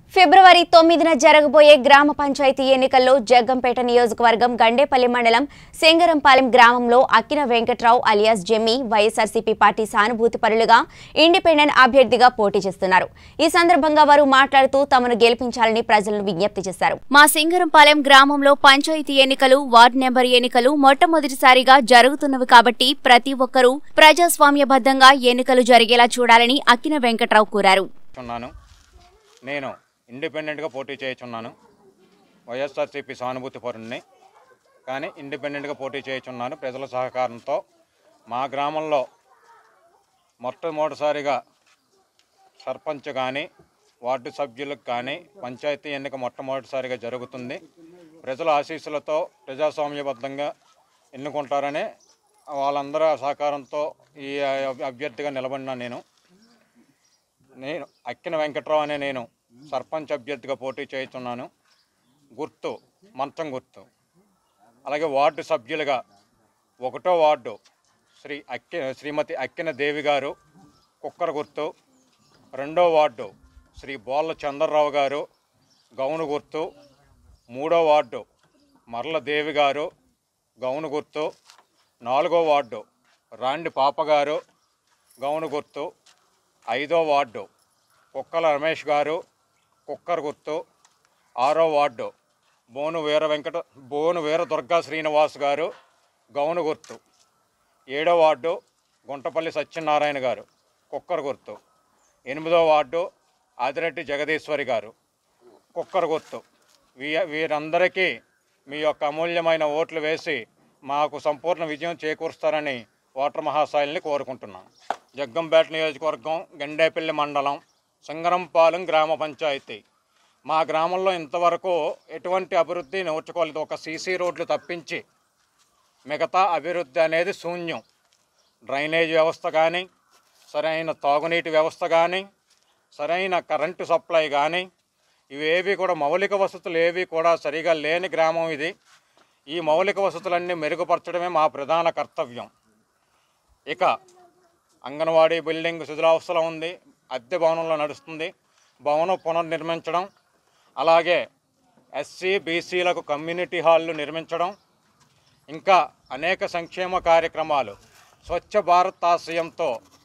ఫిబ్రవరి తొమ్మిదిన జరగబోయే గ్రామ పంచాయతీ ఎన్నికల్లో జగ్గంపేట నియోజకవర్గం గండేపల్లి మండలం సింగరంపాలెం గ్రామంలో Akkina Venkatrao alias Jemmi YSRCP party సానుభూతి పరులుగా ఇండిపెండెంట్ అభ్యర్థిగా పోటీ చేస్తున్నారు ఈ సందర్భంగా వారు మాట్లాడుతూ తమను గెలిపించాలని ప్రజలను విజ్ఞప్తి చేశారు మా సింగరంపాలెం గ్రామంలో పంచాయతీ ఎన్నికలు వార్డు నెంబర్ ఎన్నికలు మొట్టమొదటిసారిగా జరుగుతున్నవి కాబట్టి ప్రతి ఒక్కరూ ప్రజాస్వామ్యబద్ధంగా ఎన్నికలు జరిగేలా చూడాలని అక్కిన వెంకట్రావు కోరారు ఉన్నాను నేను ఇండిపెండెంట్గా పోటీ చేయుచున్నాను వైఎస్ఆర్సీపీ సానుభూతి పరుణ్ణి కానీ ఇండిపెండెంట్గా పోటీ చేయుచున్నాను ప్రజల సహకారంతో మా గ్రామంలో మొట్టమొదటిసారిగా సర్పంచ్ కానీ వార్డు సభ్యులకు కానీ పంచాయతీ ఎన్నిక మొట్టమొదటిసారిగా జరుగుతుంది ప్రజల ఆశీస్సులతో ప్రజాస్వామ్యబద్ధంగా ఎన్నుకుంటారని వాళ్ళందరి సహకారంతో ఈ అభ్యర్థిగా నిలబడినా నేను నేను అక్కిన వెంకట్రావు అనే నేను సర్పంచ్ అభ్యర్థిగా పోటీ చేస్తున్నాను గుర్తు మంచం గుర్తు అలాగే వార్డు సభ్యులుగా ఒకటో వార్డు శ్రీ అక్కి శ్రీమతి అక్కిన దేవి గారు కుక్కర గుర్తు రెండో వార్డు శ్రీ బోళ్ళ చంద్రరావు గారు గౌను గుర్తు మూడో వార్డు మర్ల దేవి గారు గౌను గుర్తు నాలుగో వార్డు రాండి పాపగారు గౌను గుర్తు ఐదో వార్డు కుక్కల రమేష్ గారు కుక్కర్ గుర్తు ఆరో వార్డు బోను వీర వెంకట బోను వీర దుర్గా శ్రీనివాస్ గారు గౌను గుర్తు ఏడో వార్డు గుంటపల్లి సత్యనారాయణ గారు కుక్కర్ గుర్తు ఎనిమిదో వార్డు ఆదిరెడ్డి జగదీశ్వరి గారు కుక్కర్ గుర్తు వీ వీరందరికీ మీ యొక్క అమూల్యమైన ఓట్లు వేసి మాకు సంపూర్ణ విజయం చేకూరుస్తారని ఓటర్ మహాశైలిని కోరుకుంటున్నాను జగ్గంపేట నియోజకవర్గం గండేపల్లి మండలం సింగరంపాలెం గ్రామ పంచాయతీ మా గ్రామంలో ఇంతవరకు ఎటువంటి అభివృద్ధి నోచుకోలేదు ఒక సీసీ రోడ్లు తప్పించి మిగతా అభివృద్ధి అనేది శూన్యం డ్రైనేజ్ వ్యవస్థ కానీ సరైన తాగునీటి వ్యవస్థ కానీ సరైన కరెంటు సప్లై కానీ ఇవేవి కూడా మౌలిక వసతులు ఏవి కూడా సరిగా లేని గ్రామం ఇది ఈ మౌలిక వసతులన్నీ మెరుగుపరచడమే మా ప్రధాన కర్తవ్యం ఇక అంగన్వాడీ బిల్డింగ్ శిథిలావస్థలో ఉంది అద్దె భవనంలో నడుస్తుంది భవనం పునర్నిర్మించడం అలాగే ఎస్సీ బీసీలకు కమ్యూనిటీ హాళ్ళు నిర్మించడం ఇంకా అనేక సంక్షేమ కార్యక్రమాలు స్వచ్ఛ భారత్ ఆశయంతో